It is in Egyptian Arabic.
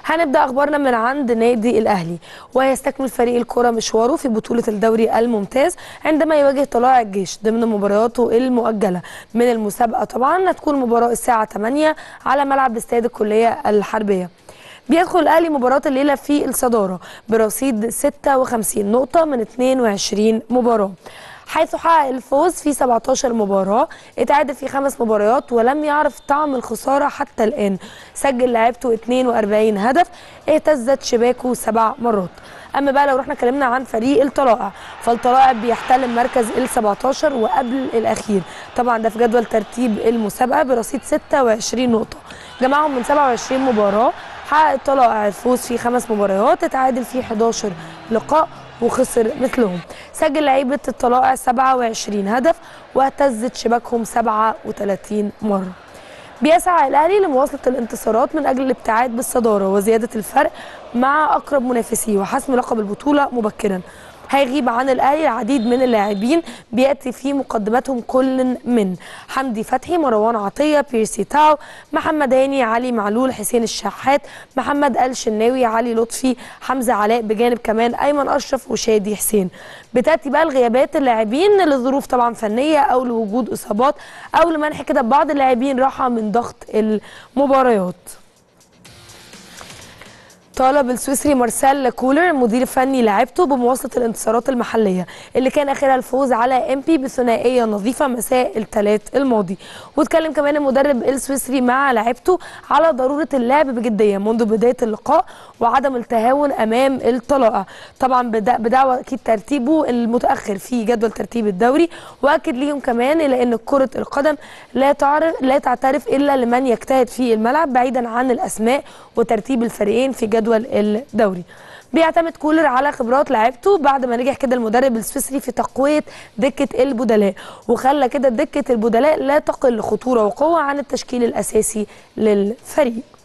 هنبدا اخبارنا من عند نادي الاهلي ويستكمل فريق الكره مشواره في بطوله الدوري الممتاز عندما يواجه طلائع الجيش ضمن مبارياته المؤجله من المسابقه طبعا هتكون مباراه الساعه 8 على ملعب استاد الكليه الحربيه بيدخل الاهلي مباراه الليله في الصداره برصيد 56 نقطه من 22 مباراه حيث حقق الفوز في 17 مباراة اتعادل في خمس مباريات ولم يعرف طعم الخسارة حتى الآن سجل لعبته 42 هدف اهتزت شباكه سبع مرات اما بقى لو رحنا اتكلمنا عن فريق الطلائع فالطلائع بيحتل المركز ال 17 وقبل الاخير طبعا ده في جدول ترتيب المسابقه برصيد 26 نقطه جمعهم من 27 مباراه حقق الطلائع الفوز في خمس مباريات اتعادل في 11 لقاء وخسر مثلهم سجل لعيبه الطلائع 27 هدف واهتزت شباكهم 37 مره بيسعى الاهلي لمواصله الانتصارات من اجل الابتعاد بالصداره وزياده الفرق مع اقرب منافسيه وحسم لقب البطوله مبكرا هيغيب عن الاهلي العديد من اللاعبين بياتي في مقدمتهم كل من حمدي فتحي مروان عطيه بيرسي تاو محمد هاني علي معلول حسين الشحات محمد الشناوي علي لطفي حمزه علاء بجانب كمان ايمن اشرف وشادي حسين بتاتي بقى الغيابات اللاعبين لظروف طبعا فنيه او لوجود اصابات او لمنح كده بعض اللاعبين راحه من ضغط المباريات طالب السويسري مارسيل كولر المدير الفني لاعبته بمواصله الانتصارات المحليه اللي كان اخرها الفوز على ام بي بثنائيه نظيفه مساء الثلاث الماضي واتكلم كمان المدرب السويسري مع لاعبته على ضروره اللعب بجديه منذ بدايه اللقاء وعدم التهاون امام الطلائع طبعا بدعوى اكيد ترتيبه المتاخر في جدول ترتيب الدوري واكد ليهم كمان الى ان كره القدم لا تعرف لا تعترف الا لمن يجتهد في الملعب بعيدا عن الاسماء وترتيب الفريقين في جدول الدوري بيعتمد كولر على خبرات لعيبته بعد ما نجح كده المدرب السويسري في تقويه دكه البدلاء وخلى كده دكه البدلاء لا تقل خطوره وقوه عن التشكيل الاساسي للفريق